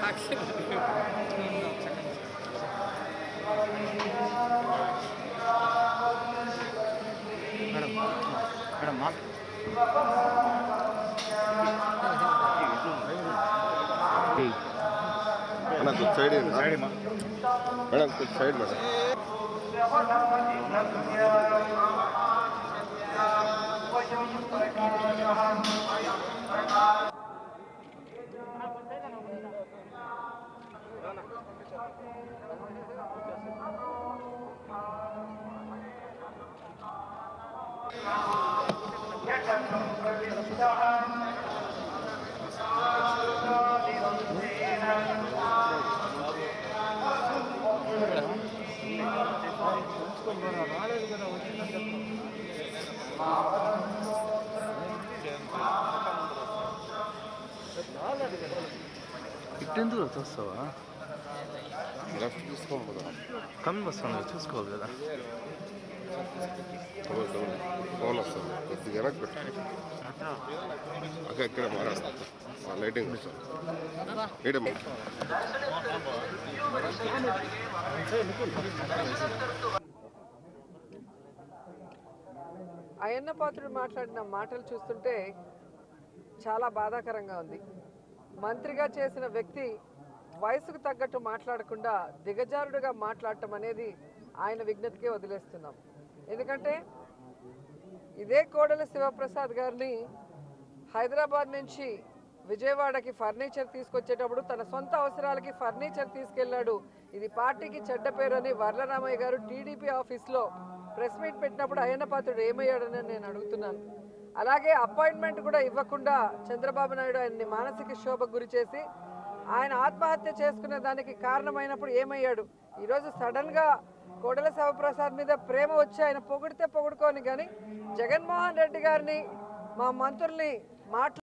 Madam madam మా అన్న కొంచెం సైడ్ ఇవ్వండి. మేడం కొంచెం సైడ్ మేడం ఇట్టెందుకు చూస్తావా లెఫ్ట్ తీసుకోండి పోదాం. కమ్మి వస్తాను చూసుకోవాలి కదా డబుల్ డబుల్ ఫోన్ వస్తుంది కొద్దిగా వెనక్కి పెట్టు అక్క ఇక్కడ మాట్లాడతా లైటింగ్ ఇక్కడ అయ్యన్న పాత్రుడు మాట్లాడిన మాటలు చూస్తుంటే చాలా బాధాకరంగా ఉంది మంత్రిగా చేసిన వ్యక్తి వయసుకు తగ్గట్టు మాట్లాడకుండా దిగజారుడుగా మాట్లాడటం అనేది ఆయన విజ్ఞతకే వదిలేస్తున్నాం ఎందుకంటే ఇదే కోడల శివప్రసాద్ గారిని హైదరాబాద్ నుంచి విజయవాడకి ఫర్నిచర్ తీసుకొచ్చేటప్పుడు తన సొంత అవసరాలకి ఫర్నిచర్ తీసుకెళ్లాడు ఇది పార్టీకి చెడ్డ పేరు అని వర్లరామయ్య గారు టీడీపీ ఆఫీస్లో ప్రెస్ మీట్ పెట్టినప్పుడు అయ్యన్న పాత్రుడు ఏమయ్యాడని నేను అడుగుతున్నాను అలాగే అపాయింట్మెంట్ కూడా ఇవ్వకుండా చంద్రబాబు నాయుడు ఆయన్ని మానసిక శోభకు గురి చేసి ఆయన ఆత్మహత్య చేసుకునే దానికి కారణమైనప్పుడు ఏమయ్యాడు ఈరోజు సడన్గా కోడల శివప్రసాద్ మీద ప్రేమ వచ్చి ఆయన పొగిడితే పొగుడుకోని కానీ జగన్మోహన్ రెడ్డి గారిని మా మంత్రుల్ని మాట్లా